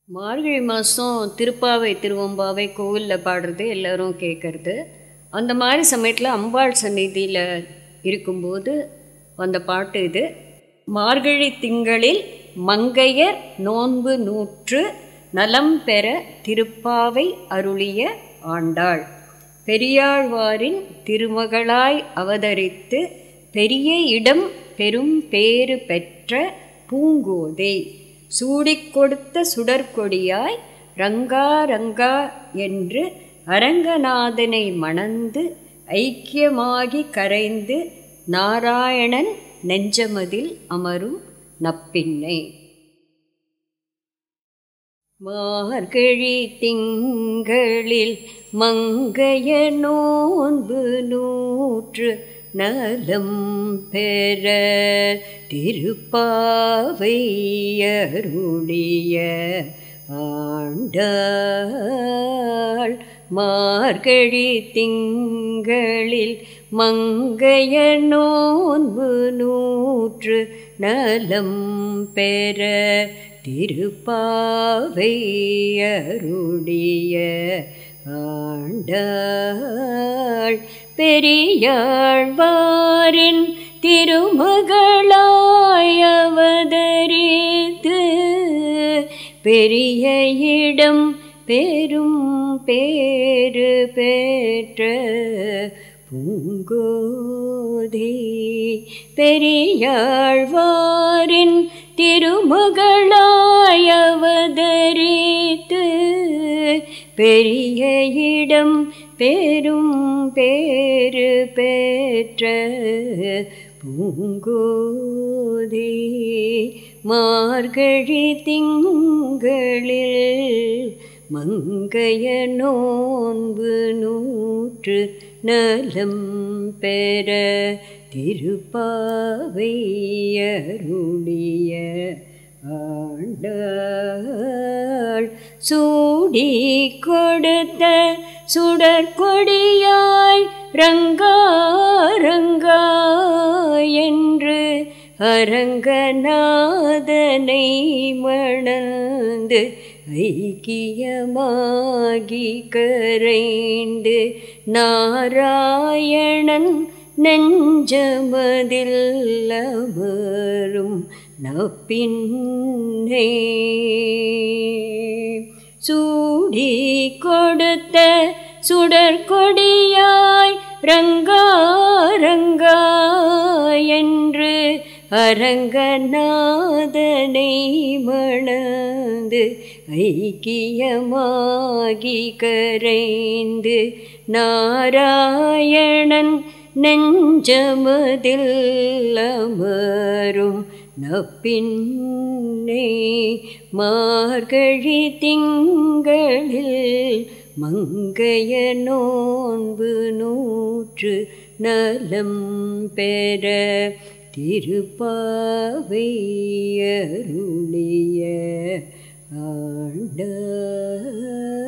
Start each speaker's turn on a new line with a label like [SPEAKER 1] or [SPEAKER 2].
[SPEAKER 1] மார்கழி மாதம் திருப்பாவை திருவம்பாவை கோவிலில் பாடுறது எல்லாரும் கேட்குறது அந்த மாதிரி சமயத்தில் அம்பாள் சந்நிதியில் இருக்கும்போது வந்த பாட்டு இது மார்கழி திங்களில் மங்கையர் நோன்பு நூற்று நலம் பெற திருப்பாவை அருளிய ஆண்டாள் பெரியாழ்வாரின் திருமகளாய் அவதரித்து பெரிய இடம் பெரும் பேறு பெற்ற பூங்கோதை சூடிக் கொடுத்த சுடற்கொடியாய் ரங்கா ரங்கா என்று அரங்கநாதனை மணந்து ஐக்கியமாகி கரைந்து நாராயணன் நெஞ்சமதில் அமரும் நப்பின்னை மார்கழி திங்களில் மங்கைய நோன்பு நூற்று நலம் பெற திருப்பாவையருடைய ஆண்டாள் மார்கழி திங்களில் மங்கைய நோன்பு நூற்று நலம் பெற திருப்பாவையருடைய ஆண்டாள் பெரியாழ்வாரின் திருமகளாய் அவதரித்து பெரிய இடம் பெரும் பேரு பெற்ற பூங்கோதி பெரியாழ்வாரின் திருமகளாய் அவதரித்து பெரிய இடம் பெரும் பேரு பெற்ற பூங்கோதி மார்கழி திங்களில் மங்கைய நோன்பு நூற்று நலம் பெற திருப்பாவையருடைய ஆண்டாள் சூடி கொடுத்த சுடற்கொடியாய் ரங்கா ரங்கா என்று அரங்கநாதனை மணந்து ஐக்கியமாகி கரைந்து நாராயணன் நெஞ்சமதில் அமரும் நப்பின்னை சூடி கொடுத்த சுடற்கொடியாய் ரங்கா ரங்கா என்று அரங்கநாதனை மணந்து ஐக்கியமாகி கரைந்து நாராயணன் நெஞ்சமதில் அமரும் நப்பின்னே மார்கழி திங்களில் மங்கைய நோன்பு நூற்று நலம் பெற திருப்பாவையருளிய ஆண்ட